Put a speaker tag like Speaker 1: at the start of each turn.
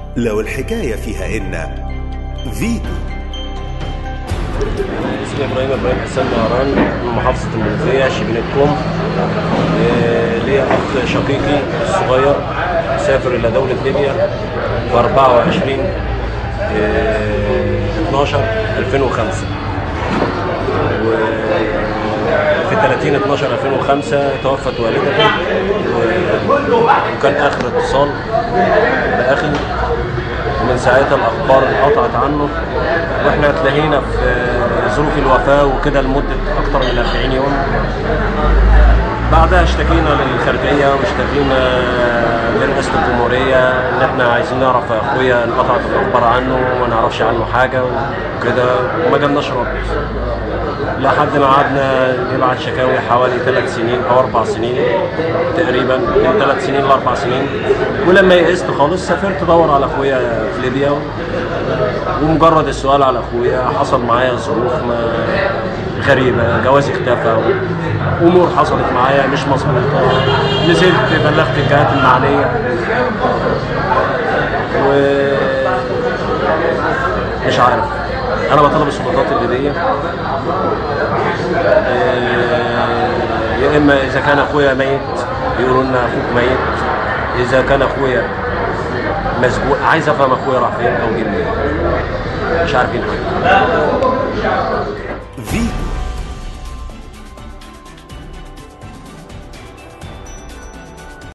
Speaker 1: لو الحكاية فيها إن فيتو
Speaker 2: اسمي ابراهيم ابراهيم حسين مهران من محافظه المنوفيه شبين الكوم آه، ليا اخ شقيقي الصغير سافر الى دوله ليبيا في 24 آه، 12 2005 وفي 30 12 2005 توفت والدته و- وكان اخر اتصال باخي ومن ساعتها الاخبار انقطعت عنه واحنا اتلهينا في ظروف الوفاه وكده لمده اكتر من 40 يوم بعدها اشتكينا للخارجيه واشتكينا لرئاسه الجمهوريه ان احنا عايزين نعرف اخويا انقطعت الاخبار عنه وما نعرفش عنه حاجه وكده وما جالناش رد لحد ما قعدنا نبعت شكاوي حوالي ثلاث سنين او اربع سنين تقريبا من ثلاث سنين لاربع سنين ولما يئست خالص سافرت ادور على اخويا في ليبيا ومجرد السؤال على اخويا حصل معايا ظروف ما غريبه جوازي اختفى امور حصلت معايا مش مظبوطه نزلت بلغت الجهات المعنيه و مش عارف انا بطلب السلطات الليبيه آه، يا اما اذا كان اخويا ميت يقولوا لنا اخوك ميت اذا كان اخويا مسجون عايز افهم اخويا راح فين او جه منين مش عارفين حاجه